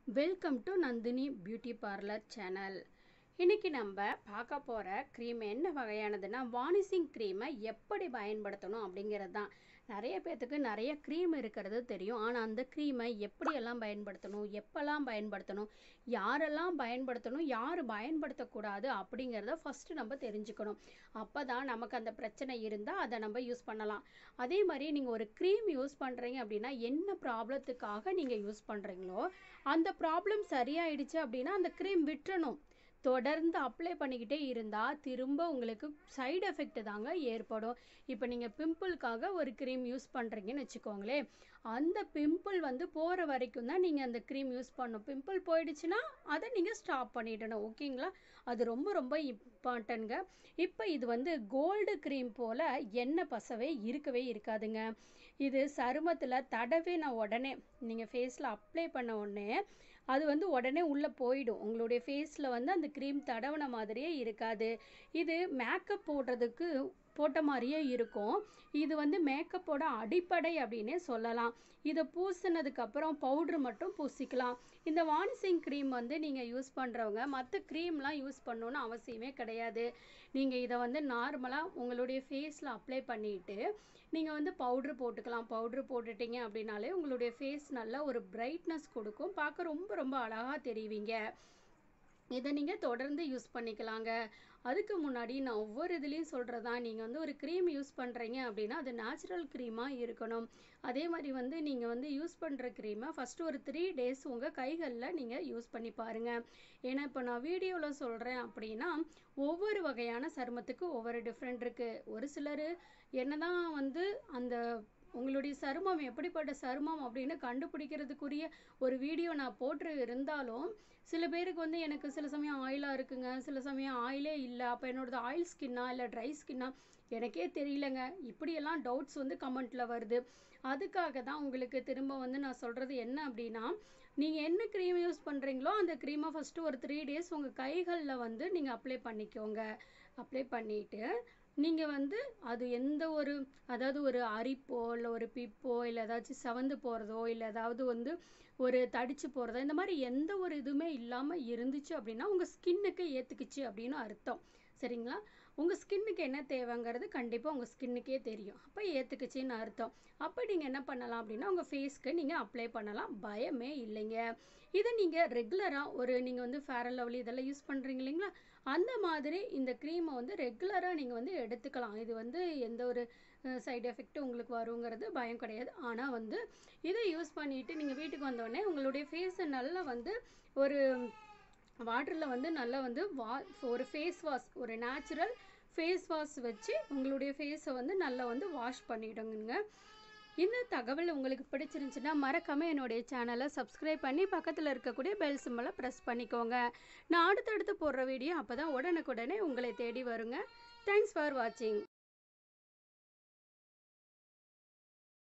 welcome to Nandini beauty parlour channel இன்னைக்கு நம்ம பார்க்க போகிற க்ரீம் என்ன வகையானதுன்னா வானிசிங் க்ரீமை எப்படி பயன்படுத்தணும் அப்படிங்கிறது தான் நிறைய பேர்த்துக்கு நிறைய க்ரீம் இருக்கிறது தெரியும் ஆனால் அந்த க்ரீமை எப்படியெல்லாம் பயன்படுத்தணும் எப்போல்லாம் பயன்படுத்தணும் யாரெல்லாம் பயன்படுத்தணும் யார் பயன்படுத்தக்கூடாது அப்படிங்கிறத ஃபஸ்ட்டு நம்ம தெரிஞ்சுக்கணும் அப்போ தான் நமக்கு அந்த பிரச்சனை இருந்தால் அதை நம்ம யூஸ் பண்ணலாம் அதே மாதிரி நீங்கள் ஒரு க்ரீம் யூஸ் பண்ணுறீங்க அப்படின்னா என்ன ப்ராப்ளத்துக்காக நீங்கள் யூஸ் பண்ணுறீங்களோ அந்த ப்ராப்ளம் சரியாயிடுச்சு அப்படின்னா அந்த க்ரீம் விட்டுறணும் தொடர்ந்து அப்ளை பண்ணிக்கிட்டே இருந்தால் திரும்ப உங்களுக்கு சைடு எஃபெக்ட் தாங்க ஏற்படும் இப்போ நீங்கள் பிம்பிளுக்காக ஒரு க்ரீம் யூஸ் பண்ணுறீங்கன்னு வச்சுக்கோங்களேன் அந்த பிம்பிள் வந்து போகிற வரைக்கும் தான் நீங்கள் அந்த க்ரீம் யூஸ் பண்ணணும் பிம்பிள் போயிடுச்சுன்னா அதை நீங்கள் ஸ்டாப் பண்ணிடணும் ஓகேங்களா அது ரொம்ப ரொம்ப இம்பார்ட்டன்ங்க இப்போ இது வந்து கோல்டு க்ரீம் போல் எண்ணெய் பசவே இருக்கவே இருக்காதுங்க இது சருமத்தில் தடவின உடனே நீங்கள் ஃபேஸில் அப்ளை பண்ண உடனே அது வந்து உடனே உள்ளே போயிடும் உங்களுடைய ஃபேஸில் வந்து அந்த க்ரீம் தடவின மாதிரியே இருக்காது இது மேக்கப் போடுறதுக்கு போட்ட மாதிரியே இருக்கும் இது வந்து மேக்கப்போட அடிப்படை அப்படின்னே சொல்லலாம் இதை பூசினதுக்கப்புறம் பவுட்ரு மட்டும் பூசிக்கலாம் இந்த வானிசிங் க்ரீம் வந்து நீங்கள் யூஸ் பண்ணுறவங்க மற்ற க்ரீம்லாம் யூஸ் பண்ணணுன்னு அவசியமே கிடையாது நீங்கள் இதை வந்து நார்மலாக உங்களுடைய ஃபேஸில் அப்ளை பண்ணிவிட்டு நீங்கள் வந்து பவுட்ரு போட்டுக்கலாம் பவுட்ரு போட்டுட்டீங்க அப்படின்னாலே உங்களுடைய ஃபேஸ் நல்லா ஒரு பிரைட்னஸ் கொடுக்கும் பார்க்க ரொம்ப ரொம்ப அழகாக தெரிவிங்க இதை நீங்கள் தொடர்ந்து யூஸ் பண்ணிக்கலாங்க அதுக்கு முன்னாடி நான் ஒவ்வொரு இதுலேயும் சொல்கிறதா நீங்கள் வந்து ஒரு க்ரீம் யூஸ் பண்ணுறீங்க அப்படின்னா அது நேச்சுரல் க்ரீமாக இருக்கணும் அதே மாதிரி வந்து நீங்கள் வந்து யூஸ் பண்ணுற க்ரீமை ஃபஸ்ட்டு ஒரு த்ரீ டேஸ் உங்கள் கைகளில் நீங்கள் யூஸ் பண்ணி பாருங்கள் ஏன்னா இப்போ நான் வீடியோவில் சொல்கிறேன் அப்படின்னா ஒவ்வொரு வகையான சருமத்துக்கு ஒவ்வொரு டிஃப்ரெண்ட் இருக்குது ஒரு சிலர் என்னதான் வந்து அந்த உங்களுடைய சருமம் எப்படிப்பட்ட சருமம் அப்படின்னு கண்டுபிடிக்கிறதுக்குரிய ஒரு வீடியோ நான் போட்டு இருந்தாலும் சில பேருக்கு வந்து எனக்கு சில சமயம் ஆயிலாக இருக்குங்க சில சமயம் ஆயிலே இல்லை அப்போ என்னோடது ஆயில் ஸ்கின்னா இல்லை ட்ரை ஸ்கின்னா எனக்கே தெரியலங்க இப்படியெல்லாம் டவுட்ஸ் வந்து கமெண்ட்டில் வருது அதுக்காக தான் உங்களுக்கு திரும்ப வந்து நான் சொல்கிறது என்ன அப்படின்னா நீங்கள் என்ன க்ரீம் யூஸ் பண்ணுறீங்களோ அந்த க்ரீமை ஃபஸ்ட்டு ஒரு த்ரீ டேஸ் உங்கள் கைகளில் வந்து நீங்கள் அப்ளை பண்ணிக்கோங்க அப்ளை பண்ணிவிட்டு நீங்கள் வந்து அது எந்த ஒரு அதாவது ஒரு அரிப்போ இல்லை ஒரு பிப்போ இல்லை ஏதாச்சும் செவந்து போகிறதோ இல்லை ஏதாவது வந்து ஒரு தடிச்சு போகிறதோ இந்த மாதிரி எந்த ஒரு இதுவுமே இல்லாமல் இருந்துச்சு அப்படின்னா உங்கள் ஸ்கின்னுக்கு ஏற்றுக்குச்சு அப்படின்னு அர்த்தம் சரிங்களா உங்கள் ஸ்கின்னுக்கு என்ன தேவைங்கிறது கண்டிப்பாக உங்கள் ஸ்கின்னுக்கே தெரியும் அப்போ ஏற்றுக்குச்சின்னு அர்த்தம் அப்போ நீங்கள் என்ன பண்ணலாம் அப்படின்னா உங்கள் ஃபேஸ்க்கு நீங்கள் அப்ளை பண்ணலாம் பயமே இல்லைங்க இதை நீங்கள் ரெகுலராக ஒரு நீங்கள் வந்து ஃபேர் அண்ட் லவ்லி இதெல்லாம் யூஸ் பண்ணுறீங்க இல்லைங்களா அந்த மாதிரி இந்த க்ரீமை வந்து ரெகுலராக நீங்கள் வந்து எடுத்துக்கலாம் இது வந்து எந்த ஒரு சைடு எஃபெக்ட்டும் உங்களுக்கு வருங்கிறது பயம் கிடையாது ஆனால் வந்து இதை யூஸ் பண்ணிவிட்டு நீங்கள் வீட்டுக்கு வந்தோடனே உங்களுடைய ஃபேஸை நல்லா வந்து ஒரு வாட்டரில் வந்து நல்லா வந்து வா ஒரு ஃபேஸ் வாஷ் ஒரு நேச்சுரல் ஃபேஸ் வாஷ் வச்சு உங்களுடைய ஃபேஸை வந்து நல்லா வந்து வாஷ் பண்ணிவிடுங்க இந்த தகவல் உங்களுக்கு பிடிச்சிருந்துச்சுன்னா மறக்காமல் என்னுடைய சேனலை சப்ஸ்கிரைப் பண்ணி பக்கத்தில் இருக்கக்கூடிய பெல் சிம்பலை ப்ரெஸ் பண்ணிக்கோங்க நான் அடுத்தடுத்து போடுற வீடியோ அப்போ தான் உடனுக்குடனே உங்களை தேடி வருங்க தேங்க்ஸ் ஃபார் வாட்சிங்